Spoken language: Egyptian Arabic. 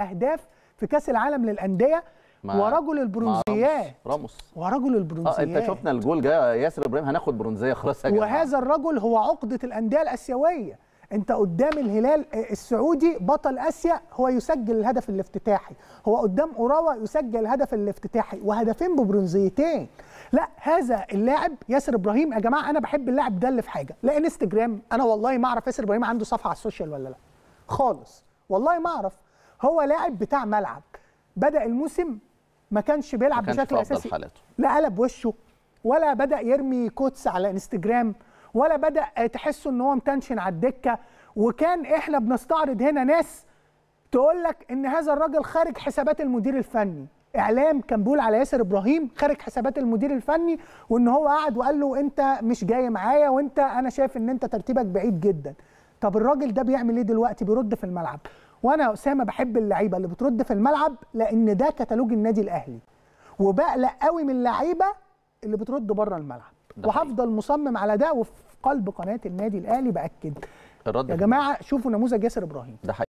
اهداف في كاس العالم للانديه مع- ورجل مع البرونزيات راموس, راموس. ورجل اه البرونزيات انت شفنا الجول جاي ياسر ابراهيم هناخد برونزيه خلاص يا جماعه وهذا الرجل هو عقدة الأندية الآسيوية أنت قدام الهلال السعودي بطل آسيا هو يسجل الهدف الافتتاحي هو قدام أوراوا يسجل الهدف الافتتاحي وهدفين ببرونزيتين لا هذا اللاعب ياسر إبراهيم يا جماعة أنا بحب اللاعب ده اللي في حاجة لا انستجرام أنا والله ما أعرف ياسر إبراهيم عنده صفحة على السوشيال ولا لا خالص والله ما أعرف هو لاعب بتاع ملعب بدأ الموسم ما كانش بيلعب ما كانش بشكل في أفضل أساسي حالاته. لا قلب وشه ولا بدا يرمي كوتس على انستجرام ولا بدا تحسوا ان هو متنشن على الدكه وكان احنا بنستعرض هنا ناس تقول لك ان هذا الراجل خارج حسابات المدير الفني اعلام كان بيقول على ياسر ابراهيم خارج حسابات المدير الفني وان هو قعد وقال له انت مش جاي معايا وانت انا شايف ان انت ترتيبك بعيد جدا طب الراجل ده بيعمل ايه دلوقتي بيرد في الملعب وانا يا اسامه بحب اللعيبه اللي بترد في الملعب لان ده كتالوج النادي الاهلي وبقلق قوي من اللعيبه اللي بترد بره الملعب ده حقيقي. وهفضل مصمم على ده وفي قلب قناه النادي الاهلي باكد الرد يا جماعه شوفوا نموذج ياسر ابراهيم ده حقيقي